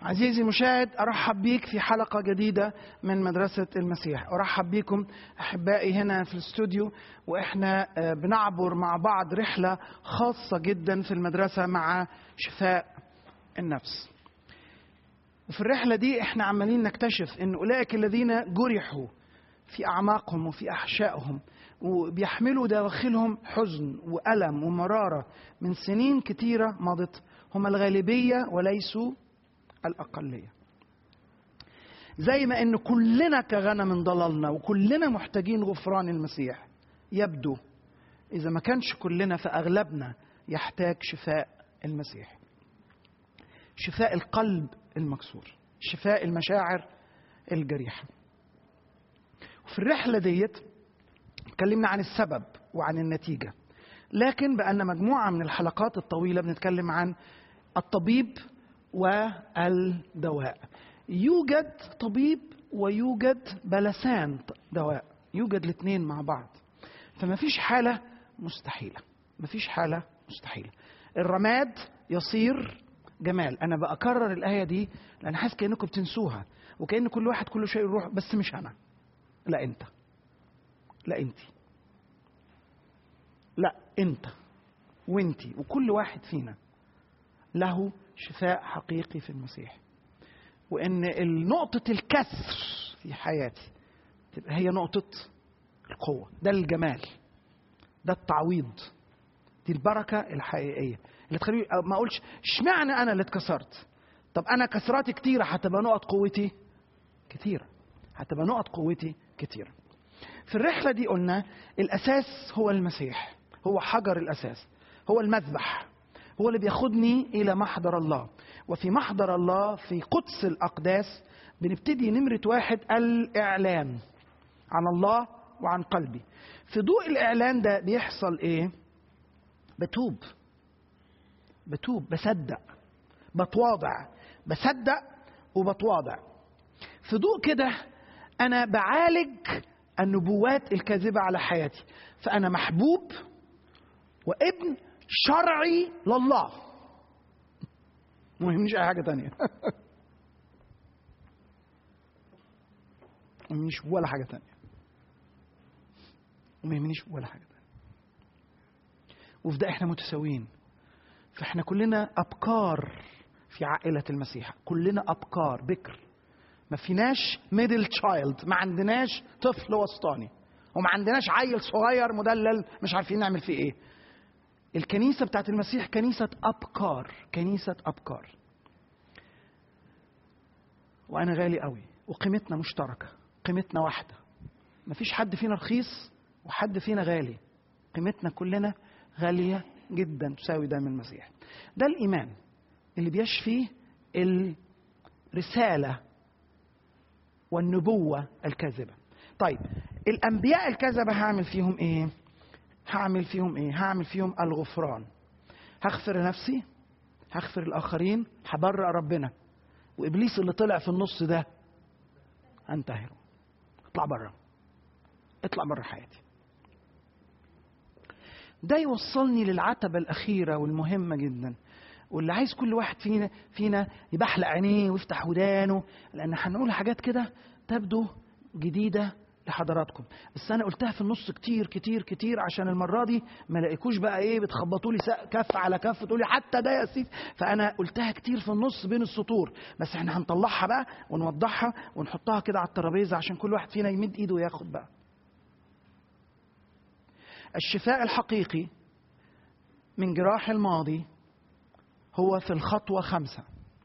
عزيزي المشاهد ارحب بيك في حلقه جديده من مدرسه المسيح ارحب بكم احبائي هنا في الاستوديو واحنا آه، بنعبر مع بعض رحله خاصه جدا في المدرسه مع شفاء النفس وفي الرحله دي احنا عمالين نكتشف ان اولئك الذين جرحوا في اعماقهم وفي احشائهم وبيحملوا داخلهم حزن والم ومراره من سنين كتيره مضت هم الغالبيه وليسوا الأقلية زي ما إن كلنا كغنم ضللنا وكلنا محتاجين غفران المسيح يبدو إذا ما كانش كلنا فأغلبنا يحتاج شفاء المسيح شفاء القلب المكسور شفاء المشاعر الجريحة وفي الرحلة ديت اتكلمنا عن السبب وعن النتيجة لكن بقالنا مجموعة من الحلقات الطويلة بنتكلم عن الطبيب والدواء يوجد طبيب ويوجد بلسان دواء يوجد الاثنين مع بعض فما فيش حالة مستحيلة ما فيش حالة مستحيلة الرماد يصير جمال أنا بأكرر الآية دي لأن حاسس كأنكم بتنسوها وكأن كل واحد كل شيء يروح بس مش أنا لا أنت لا أنت لا أنت وأنتي وكل واحد فينا له شفاء حقيقي في المسيح وان نقطة الكسر في حياتي تبقى هي نقطة القوة ده الجمال ده التعويض دي البركة الحقيقية اللي تخليني ما اقولش اشمعنى انا اللي اتكسرت طب انا كسراتي كتيرة هتبقى نقط قوتي كتيرة هتبقى نقط قوتي كتيرة في الرحلة دي قلنا الأساس هو المسيح هو حجر الأساس هو المذبح هو اللي بياخدني الى محضر الله وفي محضر الله في قدس الاقداس بنبتدي نمره واحد الاعلان عن الله وعن قلبي في ضوء الاعلان ده بيحصل ايه بتوب بتوب بصدق بتواضع بصدق وبتواضع في ضوء كده انا بعالج النبوات الكاذبه على حياتي فانا محبوب وابن شرعي لله ما يهمنيش اي حاجه تانية ما يهمنيش ولا حاجه تانية وما يهمنيش ولا حاجه تانية وفي ده احنا متساويين فاحنا كلنا ابكار في عائله المسيح كلنا ابكار بكر ما فيناش ميدل تشايلد ما عندناش طفل وسطاني وما عندناش عيل صغير مدلل مش عارفين نعمل فيه ايه الكنيسة بتاعت المسيح كنيسة أبكار كنيسة أبكار وأنا غالي قوي وقيمتنا مشتركة قيمتنا واحدة مفيش حد فينا رخيص وحد فينا غالي قيمتنا كلنا غالية جدا تساوي دم المسيح ده الإيمان اللي بيشفي الرسالة والنبوة الكاذبة طيب الأنبياء الكذبة هعمل فيهم إيه؟ هعمل فيهم ايه هعمل فيهم الغفران هغفر نفسي هغفر الاخرين هبرأ ربنا وابليس اللي طلع في النص ده انتهره اطلع بره اطلع بره حياتي ده يوصلني للعتبة الأخيرة والمهمة جدا واللي عايز كل واحد فينا فينا يبحلق عينيه ويفتح ودانه لأن هنقول حاجات كده تبدو جديدة لحضراتكم بس انا قلتها في النص كتير كتير كتير عشان المره دي ما لاقيكوش بقى ايه بتخبطوا لي كف على كف تقولي حتى ده يا سيدي فانا قلتها كتير في النص بين السطور بس احنا هنطلعها بقى ونوضحها ونحطها كده على الترابيزه عشان كل واحد فينا يمد ايده وياخد بقى الشفاء الحقيقي من جراح الماضي هو في الخطوه خمسه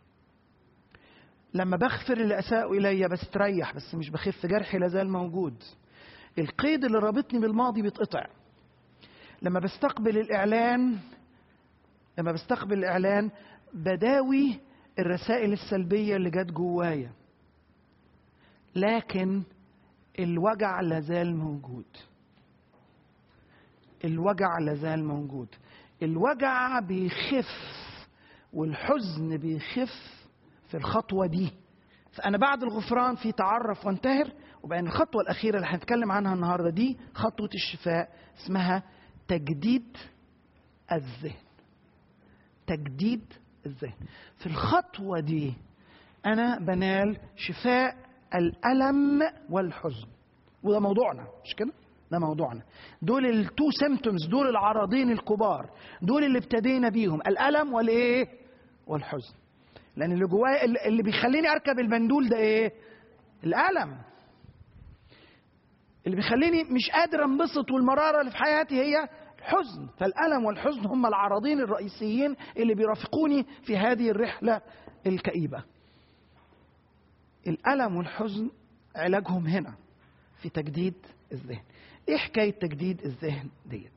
لما بغفر اللي اساءوا الي بستريح بس مش بخف جرحي لازال موجود القيد اللي رابطني بالماضي بيتقطع لما بستقبل الاعلان لما بستقبل الاعلان بداوي الرسائل السلبيه اللي جت جوايا لكن الوجع لازال موجود الوجع لازال موجود الوجع بيخف والحزن بيخف في الخطوة دي فأنا بعد الغفران في تعرف وانتهر وبعدين الخطوة الأخيرة اللي هنتكلم عنها النهاردة دي خطوة الشفاء اسمها تجديد الذهن تجديد الذهن في الخطوة دي انا بنال شفاء الالم والحزن وده موضوعنا مش كده ده موضوعنا دول التو سيمتومز دول العرضين الكبار دول اللي ابتدينا بيهم الالم والايه والحزن لان اللي جوايا اللي بيخليني اركب البندول ده ايه الالم اللي بيخليني مش قادر انبسط والمراره اللي في حياتي هي الحزن فالالم والحزن هم العرضين الرئيسيين اللي بيرافقوني في هذه الرحله الكئيبه الالم والحزن علاجهم هنا في تجديد الذهن ايه حكايه تجديد الذهن ديت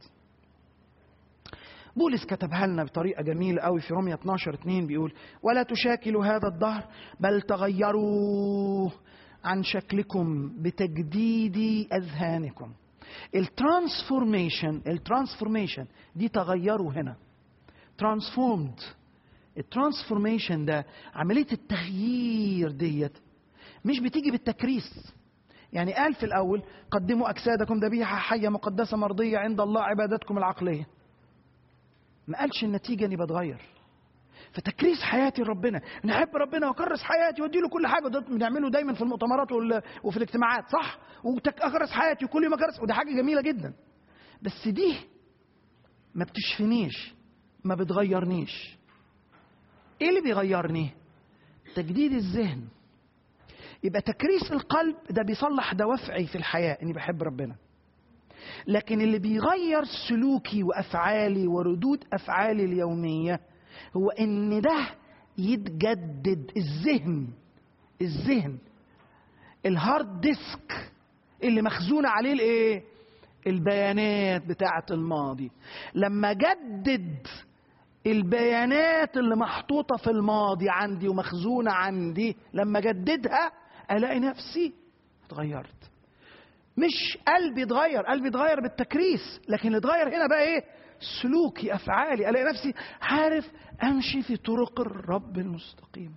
بولس كتبها لنا بطريقه جميله قوي في رومية 12 2 بيقول ولا تشاكلوا هذا الدهر بل تغيروا عن شكلكم بتجديد اذهانكم الترانسفورميشن الترانسفورميشن دي تغيروا هنا ترانسفورمد الترانسفورميشن ده عمليه التغيير ديت مش بتيجي بالتكريس يعني قال في الاول قدموا اجسادكم ذبيحه حيه مقدسه مرضيه عند الله عبادتكم العقليه ما قالش النتيجه اني بتغير فتكريس حياتي لربنا ان احب ربنا واكرس حياتي وادي له كل حاجه ده بنعمله دايما في المؤتمرات وفي الاجتماعات صح واكرس حياتي وكل يوم اكرس وده حاجه جميله جدا بس دي ما بتشفنيش ما بتغيرنيش ايه اللي بيغيرني تجديد الذهن يبقى تكريس القلب ده بيصلح دوافعي في الحياه اني بحب ربنا لكن اللي بيغير سلوكي وافعالي وردود افعالي اليوميه هو ان ده يتجدد الذهن الذهن الهارد ديسك اللي مخزونة عليه الايه البيانات بتاعة الماضي لما جدد البيانات اللي محطوطة في الماضي عندي ومخزونة عندي لما جددها ألاقي نفسي اتغيرت مش قلبي اتغير قلبي اتغير بالتكريس لكن اللي اتغير هنا بقى ايه سلوكي افعالي الاقي نفسي عارف امشي في طرق الرب المستقيم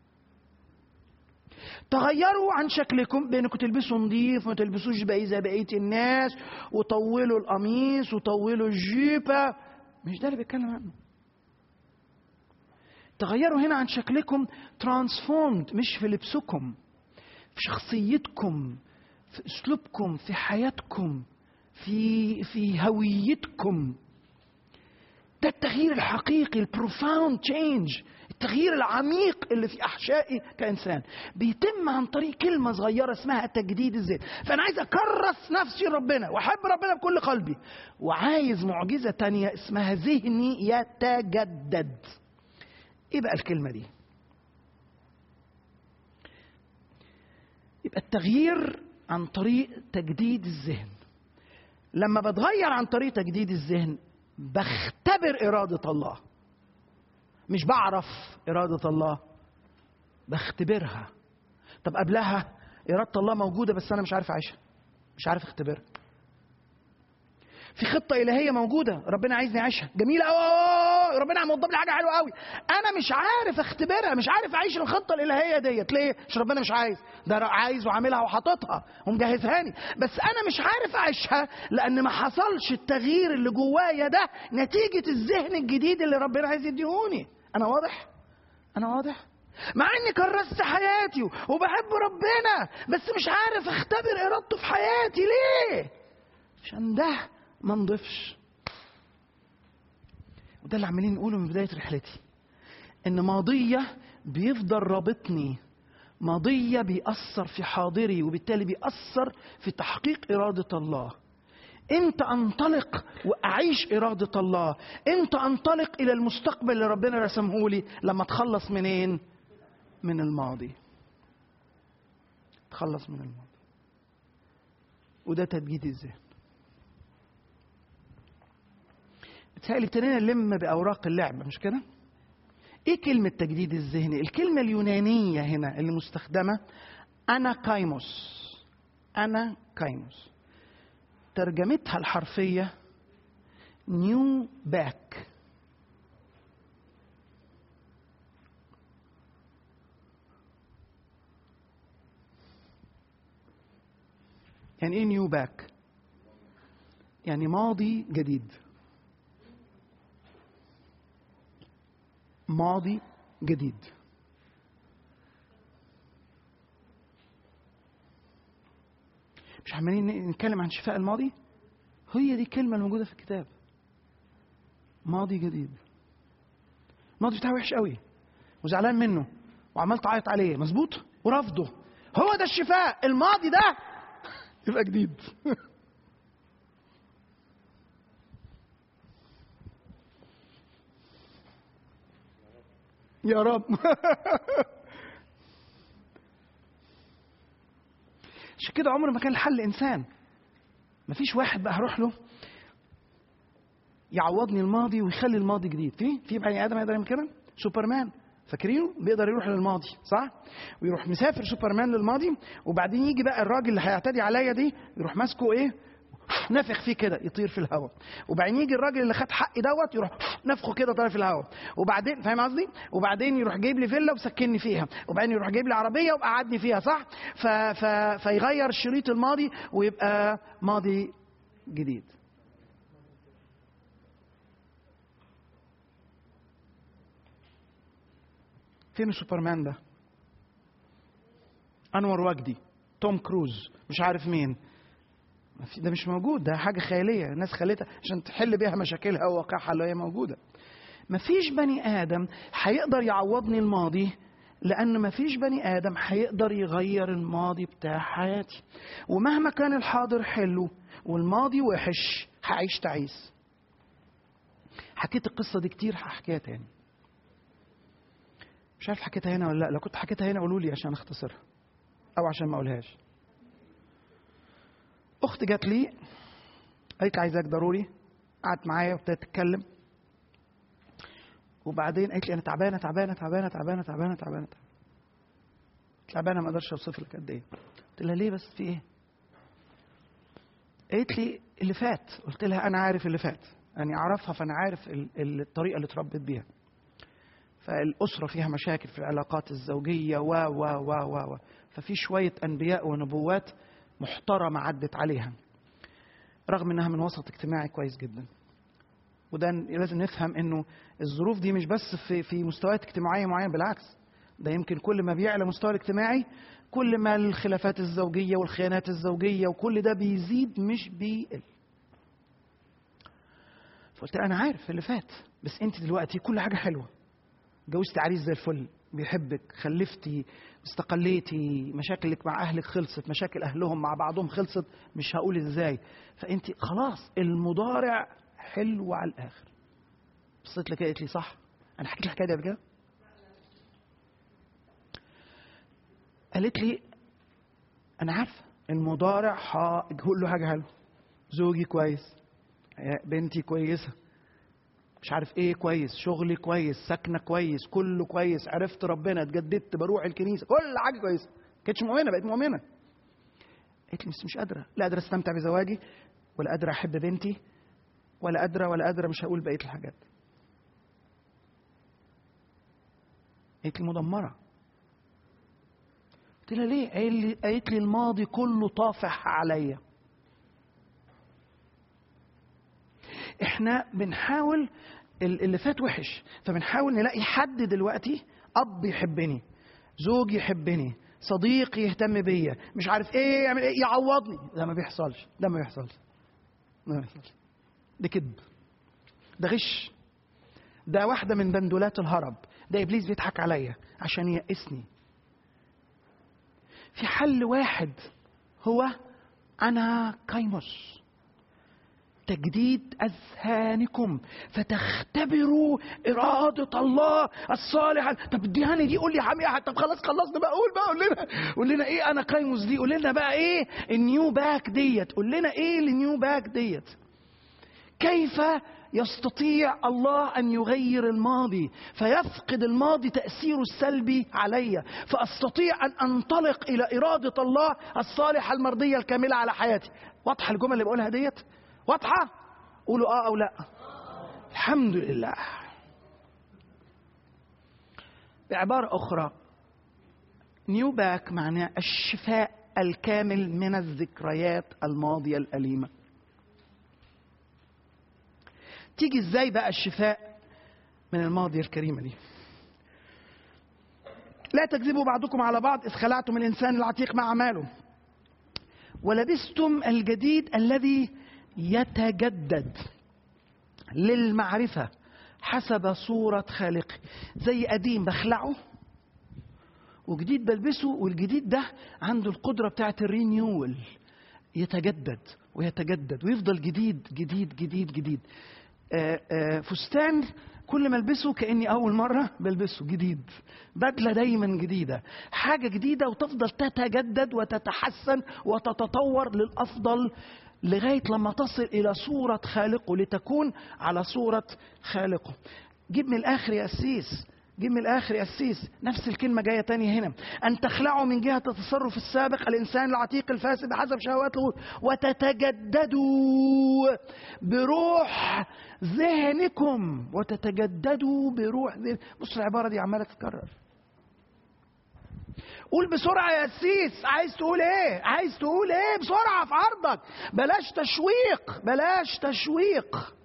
تغيروا عن شكلكم بانكم تلبسوا نظيف وما تلبسوش بقى زي بقيه الناس وطولوا القميص وطولوا الجيبه مش ده اللي بيتكلم عنه تغيروا هنا عن شكلكم ترانسفورمد مش في لبسكم في شخصيتكم في اسلوبكم في حياتكم في في هويتكم ده التغيير الحقيقي البروفاوند تشينج التغيير العميق اللي في احشائي كانسان بيتم عن طريق كلمه صغيره اسمها تجديد الذهن فانا عايز اكرس نفسي لربنا واحب ربنا بكل قلبي وعايز معجزه تانية اسمها ذهني يتجدد ايه بقى الكلمه دي يبقى التغيير عن طريق تجديد الذهن لما بتغير عن طريق تجديد الذهن بختبر إرادة الله مش بعرف إرادة الله بختبرها طب قبلها إرادة الله موجودة بس أنا مش عارف أعيشها مش عارف اختبرها في خطة إلهية موجودة ربنا عايزني أعيشها جميلة أوي ربنا عم لي حاجة حلوة أوي أنا مش عارف اختبرها مش عارف أعيش الخطة الإلهية ديت ليه؟ مش ربنا مش عايز ده عايز وعاملها وحاططها ومجهزهاني بس أنا مش عارف أعيشها لأن ما حصلش التغيير اللي جوايا ده نتيجة الذهن الجديد اللي ربنا عايز يديهوني أنا واضح؟ أنا واضح؟ مع اني كرست حياتي وبحب ربنا بس مش عارف اختبر ارادته في حياتي ليه عشان ده ما نضيفش وده اللي عمالين نقوله من بدايه رحلتي ان ماضيه بيفضل رابطني ماضيه بيأثر في حاضري وبالتالي بيأثر في تحقيق اراده الله امتى انطلق واعيش اراده الله امتى انطلق الى المستقبل اللي ربنا رسمه لي لما اتخلص منين من الماضي اتخلص من الماضي وده تجديد الذهن بتهيألي ابتدينا نلم بأوراق اللعبة مش كده؟ إيه كلمة تجديد الذهني؟ الكلمة اليونانية هنا اللي مستخدمة أنا كايموس أنا كايموس ترجمتها الحرفية نيو باك يعني ايه نيو باك يعني ماضي جديد ماضي جديد مش عمالين نتكلم عن شفاء الماضي هي دي الكلمة الموجودة في الكتاب ماضي جديد الماضي بتاعه وحش قوي وزعلان منه وعمال تعيط عليه مظبوط ورفضه هو ده الشفاء الماضي ده يبقى جديد يا رب عشان كده عمر ما كان الحل انسان مفيش واحد بقى هروح له يعوضني الماضي ويخلي الماضي جديد في في بني ادم يقدر يعمل كده سوبرمان فاكرينه بيقدر يروح للماضي صح ويروح مسافر سوبرمان للماضي وبعدين يجي بقى الراجل اللي هيعتدي عليا دي يروح ماسكه ايه نفخ فيه كده يطير في الهواء وبعدين يجي الراجل اللي خد حقي دوت يروح نفخه كده طاير في الهواء وبعدين فاهم قصدي وبعدين يروح جايب لي فيلا وسكنني فيها وبعدين يروح جايب لي عربيه وقعدني فيها صح ف... ف... فيغير الشريط الماضي ويبقى ماضي جديد فين سوبرمان ده انور وجدي توم كروز مش عارف مين ما في ده مش موجود ده حاجه خياليه الناس خلتها عشان تحل بيها مشاكلها وواقعها اللي هي موجوده ما فيش بني ادم هيقدر يعوضني الماضي لان ما فيش بني ادم هيقدر يغير الماضي بتاع حياتي ومهما كان الحاضر حلو والماضي وحش هعيش تعيس حكيت القصه دي كتير هحكيها تاني مش عارف حكيتها هنا ولا لا لو كنت حكيتها هنا قولوا لي عشان اختصرها او عشان ما اقولهاش اخت جات لي قالت لي عايزاك ضروري قعدت معايا وابتدت تتكلم وبعدين قالت لي انا تعبانه تعبانه تعبانه تعبانه تعبانه تعبانه تعبانه ما اقدرش اوصف لك قد ايه قلت لها ليه بس في ايه قالت لي اللي فات قلت لها انا عارف اللي فات يعني اعرفها فانا عارف الطريقه اللي اتربيت بيها فالأسرة فيها مشاكل في العلاقات الزوجية و و و و و ففي شوية أنبياء ونبوات محترمة عدت عليها رغم إنها من وسط اجتماعي كويس جدا وده لازم نفهم إنه الظروف دي مش بس في في مستويات اجتماعية معينة بالعكس ده يمكن كل ما بيعلى مستوى الاجتماعي كل ما الخلافات الزوجية والخيانات الزوجية وكل ده بيزيد مش بيقل فقلت أنا عارف اللي فات بس أنت دلوقتي كل حاجة حلوة جوزتي عريس زي الفل بيحبك خلفتي استقليتي مشاكلك مع اهلك خلصت مشاكل اهلهم مع بعضهم خلصت مش هقول ازاي فانت خلاص المضارع حلو على الاخر بصيت لك قالت لي صح انا حكيت الحكايه دي قبل كده قالت لي انا عارفه المضارع هقول له حاجه حلوه زوجي كويس بنتي كويسه مش عارف ايه كويس شغلي كويس سكنه كويس كله كويس عرفت ربنا اتجددت بروح الكنيسه كل حاجه كويسه كانتش مؤمنه بقت مؤمنه قالت لي بس مش قادره لا قادره استمتع بزواجي ولا قادره احب بنتي ولا قادره ولا قادره مش هقول بقيه الحاجات قالت لي مدمره قلت لها ليه قال لي قالت لي الماضي كله طافح عليا احنا بنحاول اللي فات وحش فبنحاول نلاقي حد دلوقتي اب يحبني زوج يحبني صديق يهتم بيا مش عارف ايه يعمل ايه يعوضني ده ما بيحصلش ده ما بيحصلش ده ما بيحصلش ده كذب ده غش ده واحدة من بندولات الهرب ده إبليس بيضحك عليا عشان ييأسني في حل واحد هو أنا كايموس تجديد أذهانكم فتختبروا إرادة الله الصالحة طب اديهاني دي قول لي يا حمية طب خلاص خلصنا بقى قول بقى قول لنا قول لنا إيه أنا قايموس دي قول لنا بقى إيه النيو باك ديت قول لنا إيه النيو باك ديت كيف يستطيع الله ان يغير الماضي فيفقد الماضي تاثيره السلبي علي فاستطيع ان انطلق الى اراده الله الصالحه المرضيه الكامله على حياتي واضحه الجمل اللي بقولها ديت واضحه قولوا اه او لا الحمد لله بعباره اخرى نيو باك معناه الشفاء الكامل من الذكريات الماضيه الاليمه تيجي ازاي بقى الشفاء من الماضي الكريمه دي لا تكذبوا بعضكم على بعض اذ خلعتم الانسان العتيق مع اعماله ولبستم الجديد الذي يتجدد للمعرفة حسب صورة خالقه زي قديم بخلعه وجديد بلبسه والجديد ده عنده القدرة بتاعت الرينيول يتجدد ويتجدد ويفضل جديد جديد جديد جديد آآ آآ فستان كل ما البسه كاني اول مره بلبسه جديد بدله دايما جديده حاجه جديده وتفضل تتجدد وتتحسن وتتطور للافضل لغايه لما تصل الى صوره خالقه لتكون على صوره خالقه جيب من الاخر يا قسيس جيب من الاخر يا قسيس نفس الكلمه جايه تانية هنا ان تخلعوا من جهه التصرف السابق الانسان العتيق الفاسد بحسب شهوات الغول وتتجددوا بروح ذهنكم وتتجددوا بروح ذهن بص العباره دي عماله تتكرر قول بسرعة يا سيس عايز تقول ايه عايز تقول ايه بسرعة في عرضك بلاش تشويق بلاش تشويق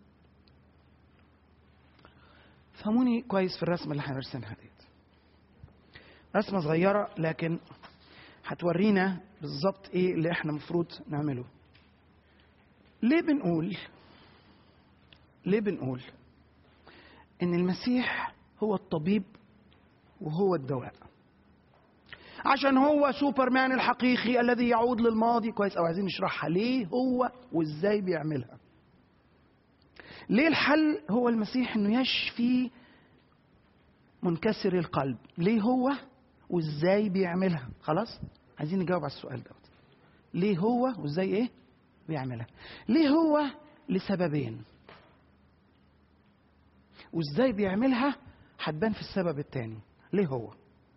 فهموني كويس في الرسمة اللي هنرسمها ديت رسمة صغيرة لكن هتورينا بالظبط ايه اللي احنا المفروض نعمله ليه بنقول ليه بنقول ان المسيح هو الطبيب وهو الدواء عشان هو سوبرمان الحقيقي الذي يعود للماضي كويس او عايزين نشرحها ليه هو وازاي بيعملها ليه الحل هو المسيح انه يشفي منكسر القلب ليه هو وازاي بيعملها خلاص عايزين نجاوب على السؤال دوت ليه هو وازاي ايه بيعملها ليه هو لسببين وازاي بيعملها هتبان في السبب الثاني ليه هو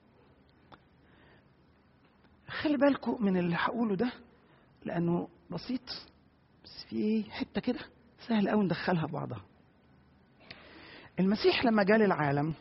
خلي بالكم من اللي هقوله ده لانه بسيط بس في حته كده سهل قوي ندخلها ببعضها المسيح لما جاء للعالم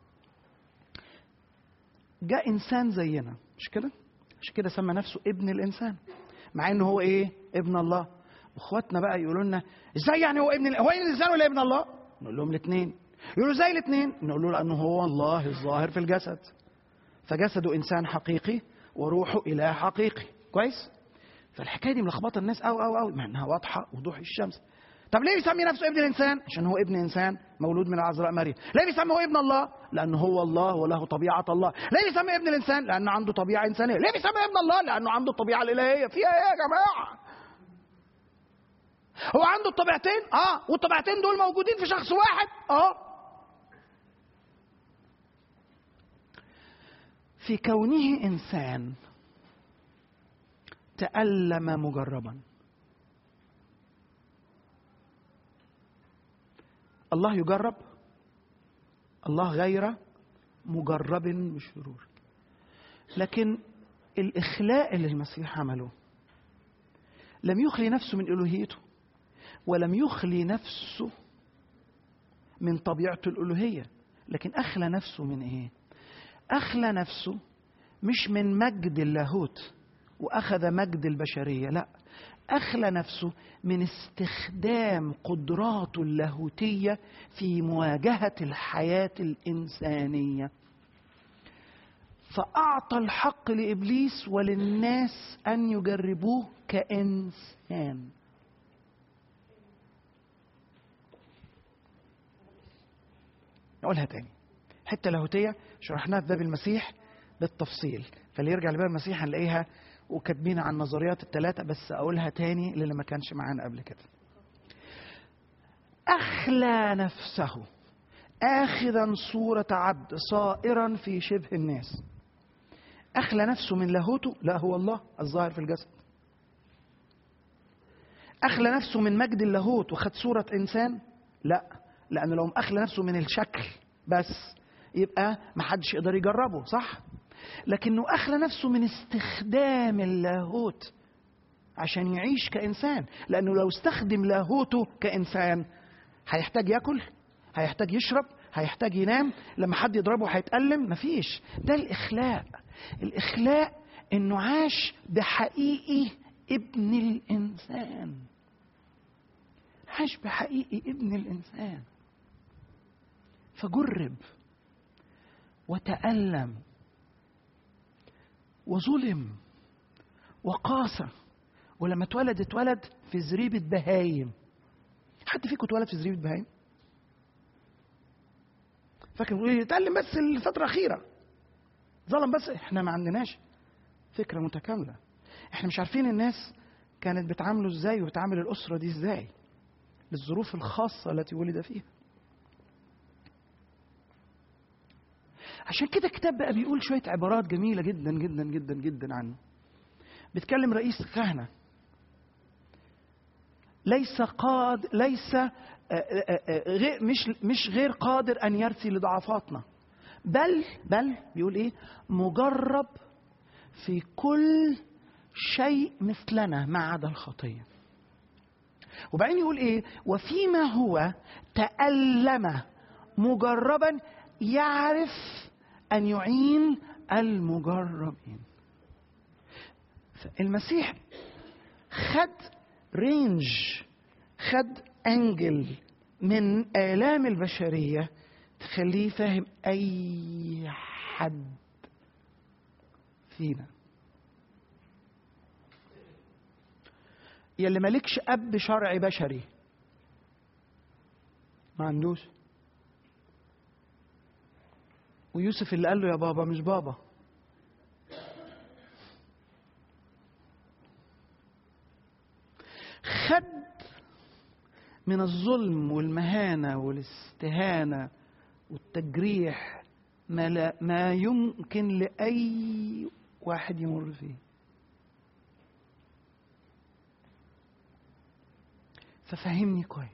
جاء انسان زينا مش كده عشان كده سمى نفسه ابن الانسان مع انه هو ايه ابن الله واخواتنا بقى يقولوا لنا ازاي يعني هو ابن ال... هو ابن الانسان ولا ابن الله نقول لهم الاثنين يقولوا زي الاثنين نقول له لانه هو الله الظاهر في الجسد فجسده انسان حقيقي وروحه اله حقيقي كويس فالحكايه دي ملخبطه الناس قوي قوي قوي مع انها واضحه وضوح الشمس طب ليه بيسمي نفسه ابن الانسان عشان هو ابن انسان مولود من العذراء مريم ليه بيسمي هو ابن الله لانه هو الله وله طبيعه الله ليه بيسمي ابن الانسان لانه عنده طبيعه انسانيه ليه بيسمي ابن الله لانه عنده الطبيعه الالهيه فيها ايه يا جماعه هو عنده الطبيعتين اه والطبيعتين دول موجودين في شخص واحد اه في كونه انسان تألم مجربا الله يجرب الله غير مجرب بالشرور لكن الإخلاء اللي المسيح عمله لم يخلي نفسه من ألوهيته ولم يخلي نفسه من طبيعته الألوهية لكن أخلى نفسه من إيه؟ أخلى نفسه مش من مجد اللاهوت وأخذ مجد البشرية لا أخلى نفسه من استخدام قدراته اللاهوتية في مواجهة الحياة الإنسانية فأعطى الحق لإبليس وللناس أن يجربوه كإنسان نقولها تاني حتة لاهوتية شرحناها في باب المسيح بالتفصيل فاللي يرجع لباب المسيح هنلاقيها وكاتبين عن النظريات الثلاثة بس أقولها تاني للي ما كانش معانا قبل كده أخلى نفسه آخذا صورة عبد صائرا في شبه الناس أخلى نفسه من لاهوته لا هو الله الظاهر في الجسد أخلى نفسه من مجد اللاهوت وخد صورة إنسان لا لأنه لو أخلى نفسه من الشكل بس يبقى ما حدش يقدر يجربه صح لكنه أخلى نفسه من استخدام اللاهوت عشان يعيش كإنسان لأنه لو استخدم لاهوته كإنسان هيحتاج ياكل هيحتاج يشرب هيحتاج ينام لما حد يضربه هيتألم مفيش ده الإخلاء الإخلاء إنه عاش بحقيقي ابن الإنسان عاش بحقيقي ابن الإنسان فجرب وتألم وظلم وقاسى ولما اتولد اتولد في زريبة بهايم حد فيكم اتولد في زريبة بهايم؟ فاكر بيقول لي اتعلم بس الفترة الأخيرة ظلم بس احنا ما عندناش فكرة متكاملة احنا مش عارفين الناس كانت بتعامله ازاي وبتعامل الأسرة دي ازاي للظروف الخاصة التي ولد فيها عشان كده الكتاب بقى بيقول شوية عبارات جميلة جدا جدا جدا جدا عنه بيتكلم رئيس كهنة ليس قاد ليس آه، آه، آه، غير مش مش غير قادر ان يرثي لضعفاتنا بل بل بيقول ايه مجرب في كل شيء مثلنا ما عدا الخطيه وبعدين يقول ايه وفيما هو تألم مجربا يعرف ان يعين المجربين المسيح خد رينج خد انجل من الام البشريه تخليه فاهم اي حد فينا يلي مالكش اب شرعي بشري ما عندوش ويوسف اللي قال له يا بابا مش بابا خد من الظلم والمهانة والاستهانة والتجريح ما, لا ما يمكن لأي واحد يمر فيه ففهمني كويس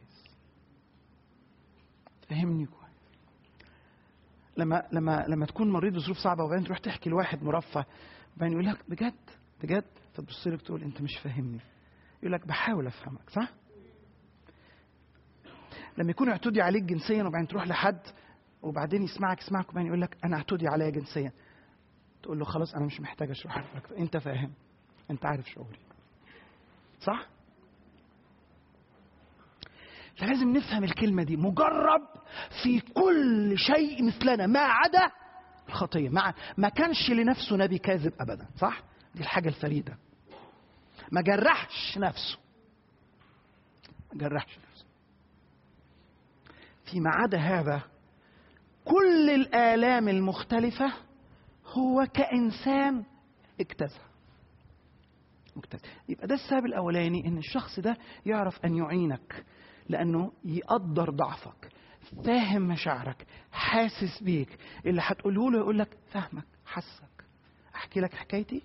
فهمني كويس لما لما لما تكون مريض بظروف صعبه وبعدين تروح تحكي لواحد مرفه وبعدين يقول لك بجد بجد فتبص لك تقول انت مش فاهمني يقول لك بحاول افهمك صح لما يكون اعتدي عليك جنسيا وبعدين تروح لحد وبعدين يسمعك يسمعك وبعدين يقول لك انا اعتدي عليا جنسيا تقول له خلاص انا مش محتاج اشرح لك اكتر انت فاهم انت عارف شعوري صح فلازم نفهم الكلمة دي مجرب في كل شيء مثلنا ما عدا الخطية ما, ما كانش لنفسه نبي كاذب أبدا صح؟ دي الحاجة الفريدة ما جرحش نفسه ما جرحش نفسه فيما عدا هذا كل الآلام المختلفة هو كإنسان اجتازها مكتسب يبقى ده السبب الأولاني إن الشخص ده يعرف أن يعينك لانه يقدر ضعفك فاهم مشاعرك حاسس بيك اللي هتقوله له يقول لك فاهمك حسك احكي لك حكايتي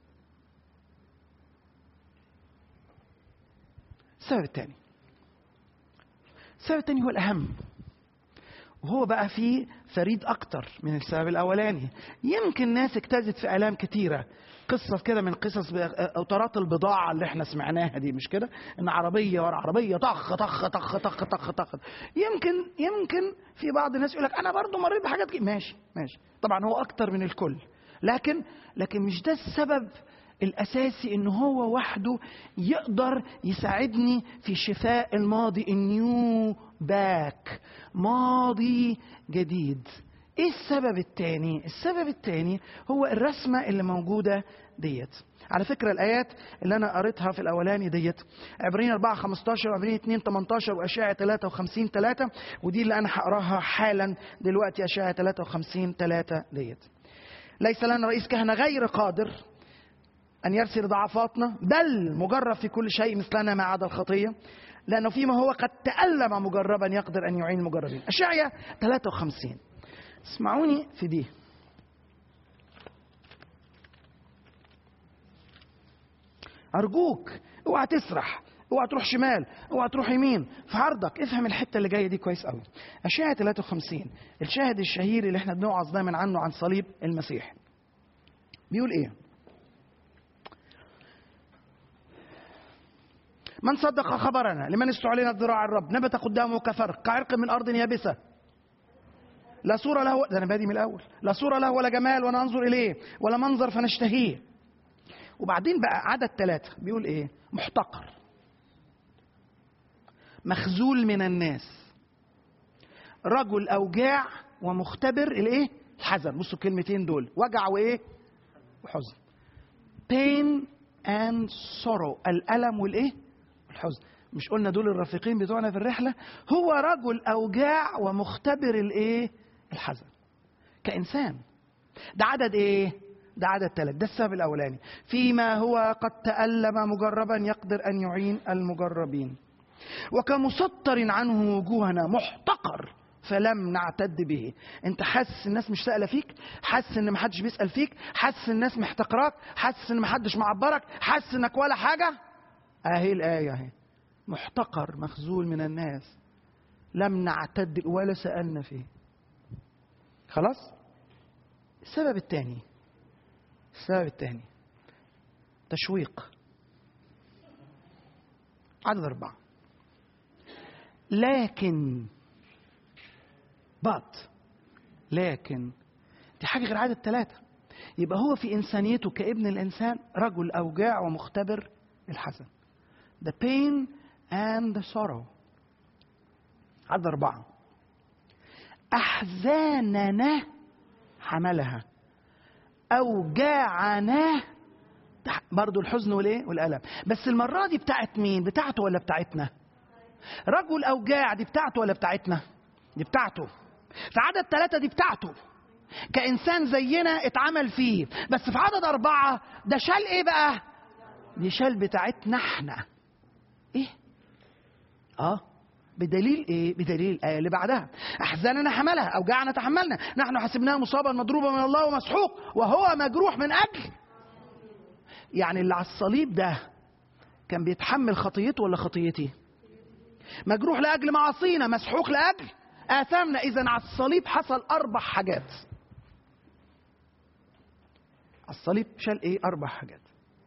السبب الثاني السبب الثاني هو الاهم وهو بقى فيه فريد اكتر من السبب الاولاني يمكن ناس اجتازت في الام كتيره قصة كده من قصص اوتارات البضاعة اللي احنا سمعناها دي مش كده ان عربية ورا عربية طخ طخ طخ طخ طخ طخ يمكن يمكن في بعض الناس يقول لك انا برضو مريت بحاجات كده ماشي ماشي طبعا هو اكتر من الكل لكن لكن مش ده السبب الاساسي ان هو وحده يقدر يساعدني في شفاء الماضي النيو باك ماضي جديد ايه السبب الثاني السبب الثاني هو الرسمه اللي موجوده ديت على فكره الايات اللي انا قريتها في الاولاني ديت عبرين 4 15 وعبرين 2 18 واشعه 53 3 ودي اللي انا هقراها حالا دلوقتي اشعه 53 3 ديت ليس لنا رئيس كهنه غير قادر أن يرسل ضعفاتنا بل مجرب في كل شيء مثلنا ما عدا الخطية لأنه فيما هو قد تألم مجربا يقدر أن يعين المجربين أشعية 53 اسمعوني في دي أرجوك اوعى تسرح اوعى تروح شمال اوعى تروح يمين في عرضك افهم الحته اللي جايه دي كويس قوي اشعه 53 الشاهد الشهير اللي احنا بنوعظ دايما عنه عن صليب المسيح بيقول ايه من صدق خبرنا لمن استعلن ذراع الرب نبت قدامه كفرق كعرق من ارض يابسه لا صورة له ده أنا بادي من الأول لا صورة له ولا جمال ولا ننظر إليه ولا منظر فنشتهيه وبعدين بقى عدد ثلاثة بيقول إيه محتقر مخزول من الناس رجل أوجاع ومختبر الإيه الحزن بصوا الكلمتين دول وجع وإيه وحزن pain and sorrow الألم والإيه؟ الحزن مش قلنا دول الرفيقين بتوعنا في الرحلة هو رجل أوجاع ومختبر الإيه؟ الحزن كإنسان ده عدد إيه؟ ده عدد ثلاث ده السبب الأولاني فيما هو قد تألم مجربا يقدر أن يعين المجربين وكمسطر عنه وجوهنا محتقر فلم نعتد به انت حاسس الناس مش سائله فيك حاسس ان محدش بيسال فيك حاسس الناس محتقراك حاسس ان محدش معبرك حاسس انك ولا حاجه اهي الايه اهي محتقر مخذول من الناس لم نعتد ولا سالنا فيه خلاص السبب الثاني السبب الثاني تشويق عدد أربعة لكن but لكن دي حاجة غير عدد ثلاثة يبقى هو في إنسانيته كابن الإنسان رجل أوجاع ومختبر الحزن the pain and the sorrow عدد أربعة أحزاننا حملها أوجاعنا برضو الحزن والإيه والألم بس المرة دي بتاعت مين بتاعته ولا بتاعتنا رجل أوجاع دي بتاعته ولا بتاعتنا دي بتاعته في عدد ثلاثة دي بتاعته كإنسان زينا اتعمل فيه بس في عدد أربعة ده شال إيه بقى دي شال بتاعتنا احنا إيه آه بدليل ايه؟ بدليل الايه اللي بعدها احزاننا حملها اوجاعنا تحملنا نحن حسبناه مصابا مضروبا من الله ومسحوق وهو مجروح من اجل يعني اللي على الصليب ده كان بيتحمل خطيته ولا خطيتي مجروح لاجل معاصينا مسحوق لاجل اثامنا اذا على الصليب حصل اربع حاجات على الصليب شال ايه اربع حاجات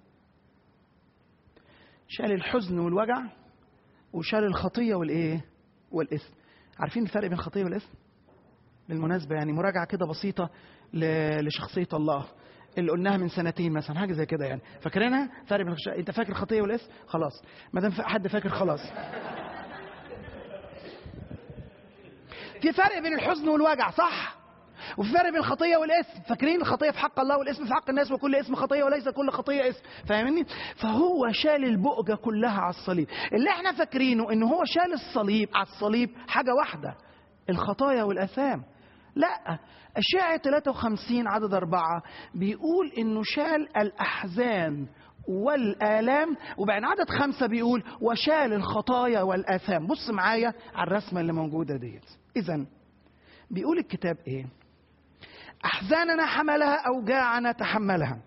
شال الحزن والوجع وشال الخطيه والايه والاثم عارفين الفرق بين الخطيه والاثم بالمناسبه يعني مراجعه كده بسيطه لشخصيه الله اللي قلناها من سنتين مثلا حاجه زي كده يعني فاكرينها فرق بين الخش... انت فاكر الخطيه والاثم خلاص ما دام حد فاكر خلاص في فرق بين الحزن والوجع صح وفي فرق بين الخطية والاسم فاكرين الخطية في حق الله والاسم في حق الناس وكل اسم خطية وليس كل خطية اسم فاهمني فهو شال البؤجة كلها على الصليب اللي احنا فاكرينه ان هو شال الصليب على الصليب حاجة واحدة الخطايا والأثام لا أشعة 53 عدد أربعة بيقول إنه شال الأحزان والآلام وبعدين عدد خمسة بيقول وشال الخطايا والآثام بص معايا على الرسمة اللي موجودة ديت إذا بيقول الكتاب إيه أحزاننا حملها أوجاعنا تحملها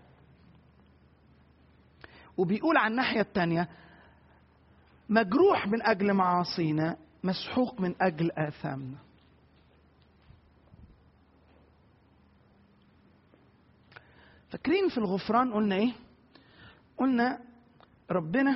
وبيقول عن الناحية الثانية مجروح من أجل معاصينا مسحوق من أجل آثامنا فاكرين في الغفران قلنا ايه قلنا ربنا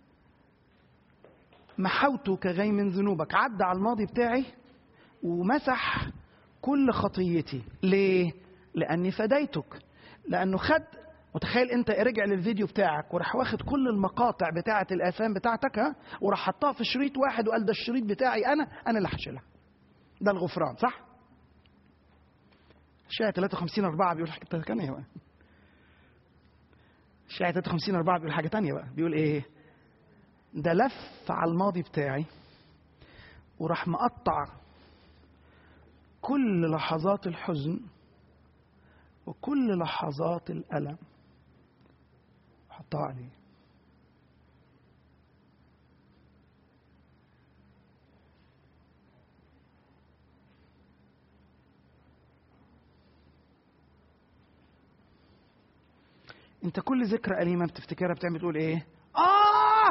محوته كغيم من ذنوبك عدى على الماضي بتاعي ومسح كل خطيتي ليه لاني فديتك لانه خد متخيل انت رجع للفيديو بتاعك وراح واخد كل المقاطع بتاعه الاثام بتاعتك ها وراح حطها في شريط واحد وقال ده الشريط بتاعي انا انا اللي هشيلها ده الغفران صح شاعة 53 4 بيقول حاجة تانية بقى شاعة 53 4 بيقول حاجة تانية بقى بيقول ايه ده لف على الماضي بتاعي وراح مقطع كل لحظات الحزن وكل لحظات الألم حطها عليه انت كل ذكرى أليمة بتفتكرها بتعمل تقول ايه آه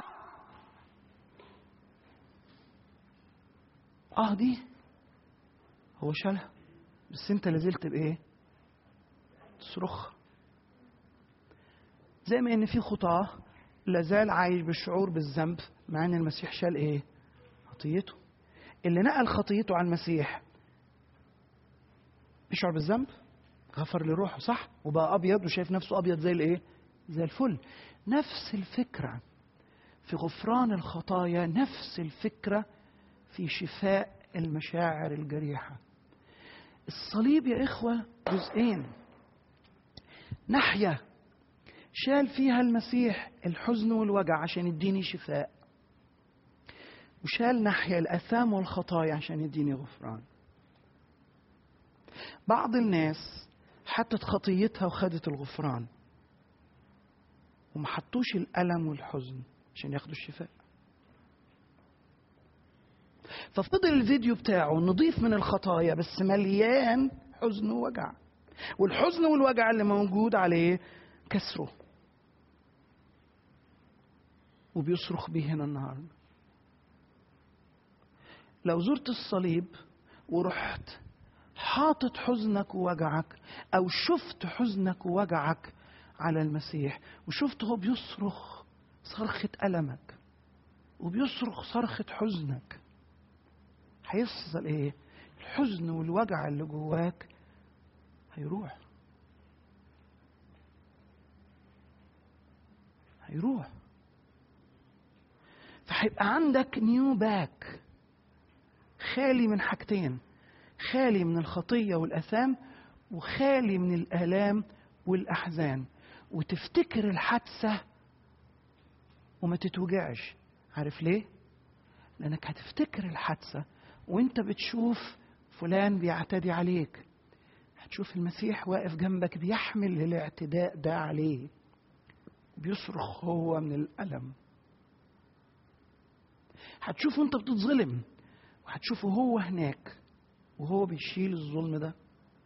آه دي هو شالها بس انت لازلت بايه تصرخ زي ما ان في خطاه لازال عايش بالشعور بالذنب مع ان المسيح شال ايه خطيته اللي نقل خطيته على المسيح بيشعر بالذنب غفر لروحه صح وبقى ابيض وشايف نفسه ابيض زي الايه زي الفل نفس الفكره في غفران الخطايا نفس الفكره في شفاء المشاعر الجريحه الصليب يا إخوة جزئين ناحية شال فيها المسيح الحزن والوجع عشان يديني شفاء وشال ناحية الآثام والخطايا عشان يديني غفران بعض الناس حطت خطيتها وخدت الغفران وما حطوش الألم والحزن عشان ياخدوا الشفاء ففضل الفيديو بتاعه نضيف من الخطايا بس مليان حزن ووجع والحزن والوجع اللي موجود عليه كسره وبيصرخ بيه هنا النهارده لو زرت الصليب ورحت حاطط حزنك ووجعك او شفت حزنك ووجعك على المسيح وشفت هو بيصرخ صرخة ألمك وبيصرخ صرخة حزنك هيحصل ايه الحزن والوجع اللي جواك هيروح هيروح فهيبقى عندك نيو باك خالي من حاجتين خالي من الخطية والأثام وخالي من الآلام والأحزان وتفتكر الحادثة وما تتوجعش عارف ليه؟ لأنك هتفتكر الحادثة وانت بتشوف فلان بيعتدي عليك هتشوف المسيح واقف جنبك بيحمل الاعتداء ده عليه بيصرخ هو من الألم هتشوفه انت بتتظلم وهتشوفه هو هناك وهو بيشيل الظلم ده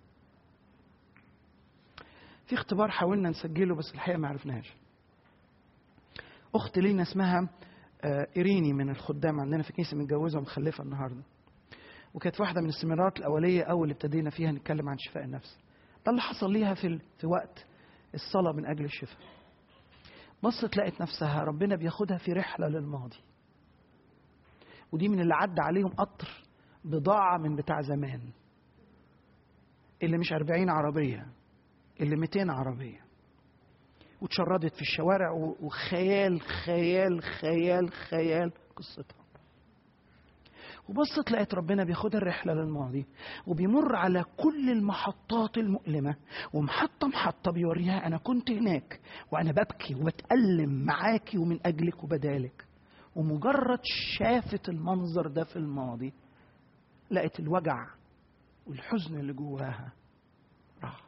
في اختبار حاولنا نسجله بس الحقيقه ما عرفناش اخت لينا اسمها ايريني من الخدام عندنا في كنيسه متجوزه ومخلفه النهارده وكانت واحده من السميرات الاوليه اول اللي ابتدينا فيها نتكلم عن شفاء النفس ده اللي حصل ليها في في وقت الصلاه من اجل الشفاء بصت لقت نفسها ربنا بياخدها في رحله للماضي ودي من اللي عدى عليهم قطر بضاعة من بتاع زمان اللي مش أربعين عربية اللي 200 عربية واتشردت في الشوارع وخيال خيال خيال خيال قصتها وبصت لقيت ربنا بياخدها الرحلة للماضي وبيمر على كل المحطات المؤلمة ومحطة محطة بيوريها أنا كنت هناك وأنا ببكي وبتألم معاكي ومن أجلك وبدالك ومجرد شافت المنظر ده في الماضي لقت الوجع والحزن اللي جواها راح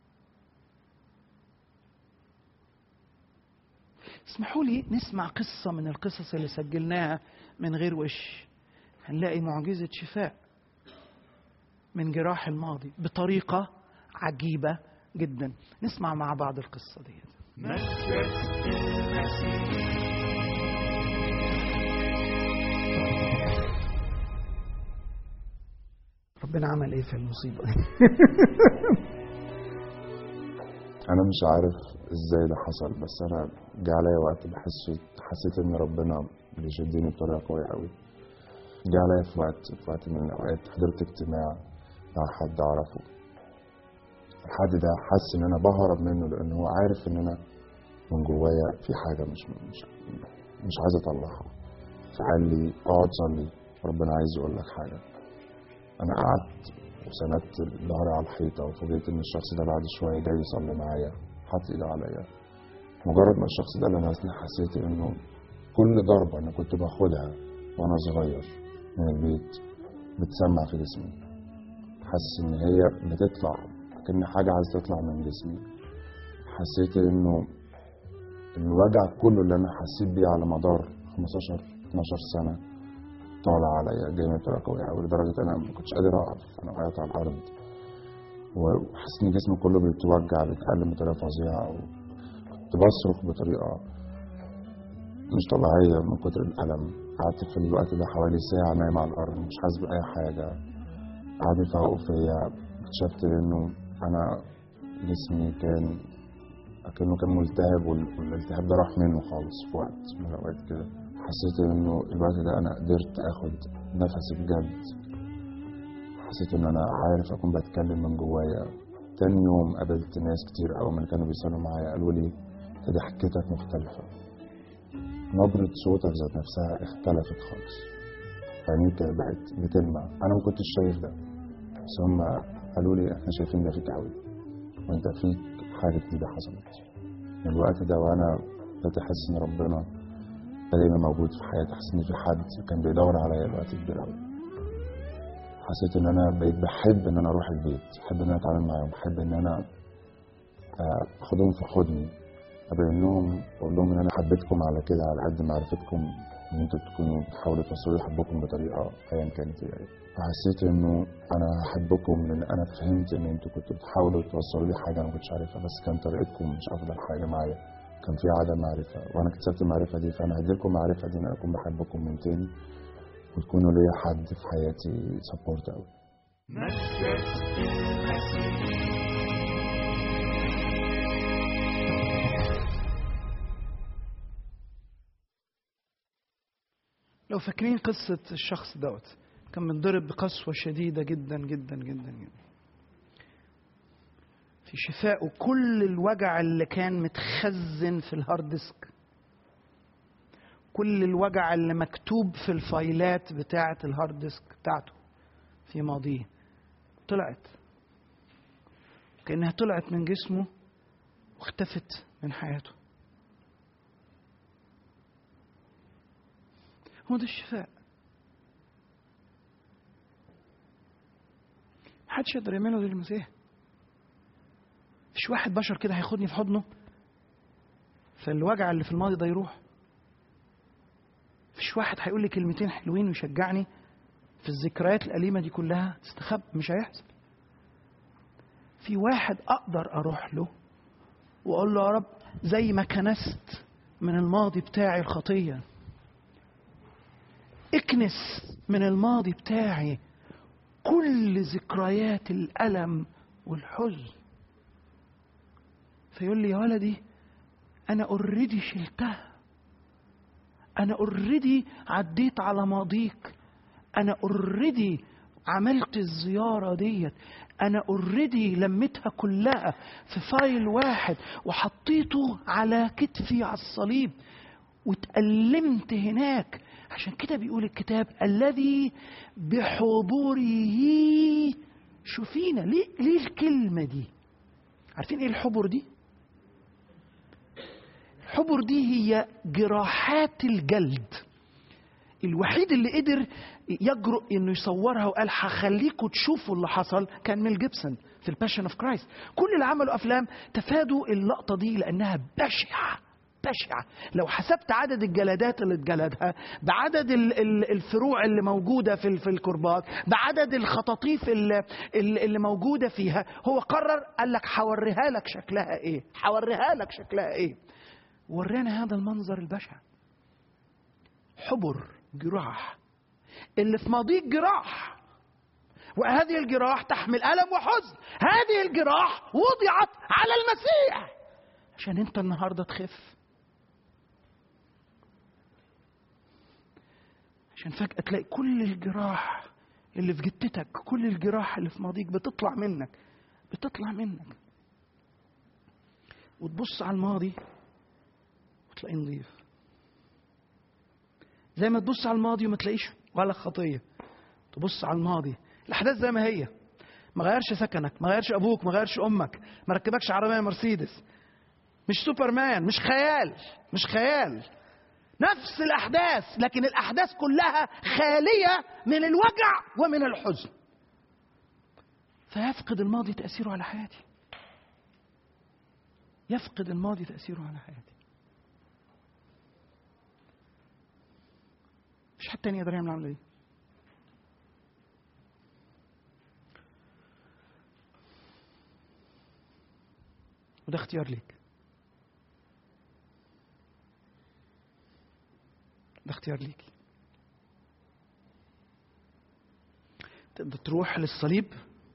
اسمحوا لي نسمع قصة من القصص اللي سجلناها من غير وش هنلاقي معجزة شفاء من جراح الماضي بطريقة عجيبة جدا نسمع مع بعض القصة دي مسجد المسيح ربنا عمل ايه في المصيبة دي انا مش عارف ازاي ده حصل بس انا جه عليا وقت بحس حسيت ان ربنا بيشدني بطريقه قويه قوي جه عليا في وقت في وقت من الاوقات حضرت اجتماع مع حد اعرفه الحد ده حس ان انا بهرب منه لان هو عارف ان انا من جوايا في حاجه مش مش مش عايز اطلعها فقال لي اقعد صلي ربنا عايز يقول لك حاجه انا قعدت وسندت ظهري على الحيطه وفوجئت ان الشخص ده بعد شويه جاي يصلي معايا حاطط ايده عليا مجرد ما الشخص ده لمسني حسيت انه كل ضربه انا كنت باخدها وانا صغير من البيت بتسمع في جسمي حاسس ان هي بتطلع كأن حاجه عايزه تطلع من جسمي حسيت انه الوجع كله اللي انا حسيت بيه على مدار 15 12 سنه طالع عليا جاي من بطريقه قويه قوي لدرجه انا ما كنتش قادر اقف انا وقعت على الارض وحاسس ان جسمي كله بيتوجع بيتألم بطريقه فظيعه كنت بصرخ بطريقه مش طبيعيه من كتر الالم قعدت في الوقت ده حوالي ساعه نايم على الارض مش حاسس باي حاجه قعدوا يفوقوا فيا اكتشفت انه انا جسمي كان كأنه كان ملتهب والالتهاب ده راح منه خالص في وقت من الأوقات كده حسيت انه الوقت ده انا قدرت اخد نفسي بجد حسيت ان انا عارف اكون بتكلم من جوايا تاني يوم قابلت ناس كتير قوي من اللي كانوا بيصلوا معايا قالوا لي انت ضحكتك مختلفة نبرة صوتك ذات نفسها اختلفت خالص عينيك بقت بتلمع انا ما كنتش شايف ده بس هم قالوا لي احنا شايفين ده فيك قوي وانت فيك حاجة جديدة حصلت من الوقت ده وانا بدأت احس ان ربنا دايما موجود في حياتي حسيت ان في حد كان بيدور عليا الوقت كبير قوي حسيت ان انا بقيت بحب ان انا اروح البيت بحب ان انا اتعامل معاهم بحب ان انا آه، اخدهم في حضني ابين لهم واقول لهم ان انا حبيتكم على كده على قد معرفتكم ان انتوا تكونوا بتحاولوا توصلوا لي حبكم بطريقه ايا كانت هي ايه فحسيت انه انا احبكم لان انا فهمت ان انتوا كنتوا بتحاولوا توصلوا لي حاجه انا ما كنتش عارفها بس كان طريقتكم مش افضل حاجه معايا كان في عدم معرفه وانا اكتسبت المعرفه دي فانا هديلكم المعرفه دي ان انا اكون بحبكم من تاني وتكونوا ليا حد في حياتي سبورت قوي مجد المسيح لو فاكرين قصة الشخص دوت كان متضرب بقسوة شديدة جدا جدا جدا جدا في شفائه كل الوجع اللي كان متخزن في الهارد ديسك كل الوجع اللي مكتوب في الفايلات بتاعة الهارد ديسك بتاعته في ماضيه طلعت كأنها طلعت من جسمه واختفت من حياته هو ده الشفاء محدش يقدر يعمله غير المسيح مفيش واحد بشر كده هياخدني في حضنه فالوجع اللي في الماضي ده يروح مفيش واحد هيقول لي كلمتين حلوين ويشجعني في الذكريات الأليمة دي كلها تستخب مش هيحصل في واحد أقدر أروح له وأقول له يا رب زي ما كنست من الماضي بتاعي الخطية اكنس من الماضي بتاعي كل ذكريات الألم والحزن فيقول لي يا ولدي أنا اوريدي شلتها أنا اوريدي عديت على ماضيك أنا اوريدي عملت الزيارة ديت أنا اوريدي لميتها كلها في فايل واحد وحطيته على كتفي على الصليب واتألمت هناك عشان كده بيقول الكتاب الذي بحضوره شوفينا ليه ليه الكلمة دي عارفين ايه الحبر دي الحبر دي هي جراحات الجلد الوحيد اللي قدر يجرؤ انه يصورها وقال هخليكم تشوفوا اللي حصل كان ميل جيبسون في الباشن اوف كرايست كل اللي عملوا افلام تفادوا اللقطه دي لانها بشعه بشعه لو حسبت عدد الجلدات اللي اتجلدها بعدد ال- ال- الفروع اللي موجوده في ال- في الكرباج بعدد الخطاطيف اللي, اللي موجوده فيها هو قرر قال لك هوريها لك شكلها ايه هوريها لك شكلها ايه ورانا هذا المنظر البشع حبر جراح اللي في ماضيك جراح وهذه الجراح تحمل ألم وحزن هذه الجراح وضعت على المسيح عشان انت النهارده تخف عشان فجأة تلاقي كل الجراح اللي في جتتك كل الجراح اللي في ماضيك بتطلع منك بتطلع منك وتبص على الماضي وتلاقيه نظيف زي ما تبص على الماضي وما تلاقيش ولا خطيه تبص على الماضي الاحداث زي ما هي ما غيرش سكنك ما غيرش ابوك ما غيرش امك ما ركبكش عربيه مرسيدس مش سوبرمان مش خيال مش خيال نفس الاحداث لكن الاحداث كلها خاليه من الوجع ومن الحزن فيفقد الماضي تاثيره على حياتي يفقد الماضي تاثيره على حياتي مش حد تاني يقدر يعمل العمليه دي وده اختيار ليك ده اختيار ليك تقدر تروح للصليب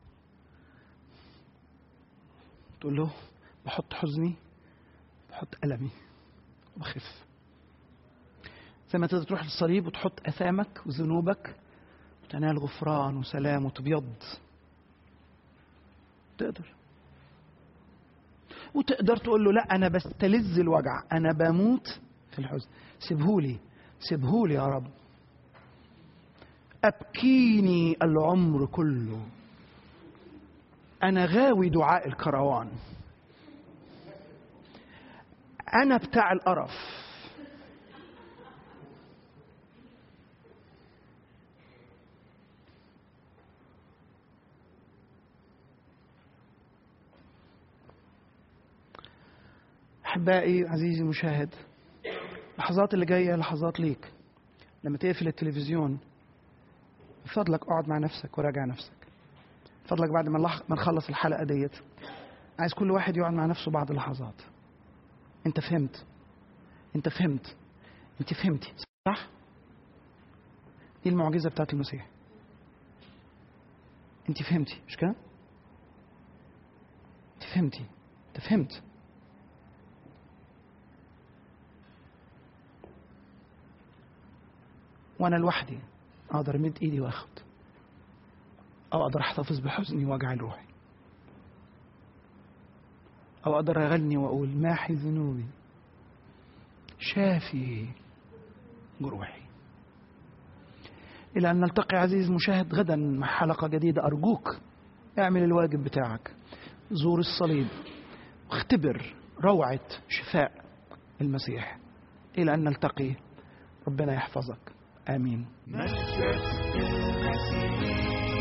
تقول له بحط حزني بحط ألمي وبخف زي ما تقدر تروح للصليب وتحط أثامك وذنوبك وتنال غفران وسلام وتبيض تقدر وتقدر تقول له لا انا بستلذ الوجع انا بموت في الحزن سيبهولي سيبهولي يا رب ابكيني العمر كله انا غاوي دعاء الكروان انا بتاع القرف احبائي عزيزي المشاهد اللحظات اللي جايه لحظات ليك لما تقفل التلفزيون من فضلك اقعد مع نفسك وراجع نفسك من فضلك بعد ما نلح- ما نخلص الحلقه ديت عايز كل واحد يقعد مع نفسه بعض اللحظات انت فهمت انت فهمت انت فهمتي صح دي المعجزه بتاعت المسيح انت فهمتي مش كده انت فهمتي انت فهمت وانا لوحدي اقدر امد ايدي واخد او اقدر احتفظ بحزني ووجع روحي او اقدر اغني واقول ماحي ذنوبي شافي جروحي الى ان نلتقي عزيز المشاهد غدا مع حلقه جديده ارجوك اعمل الواجب بتاعك زور الصليب واختبر روعه شفاء المسيح الى ان نلتقي ربنا يحفظك امين مجد المسيح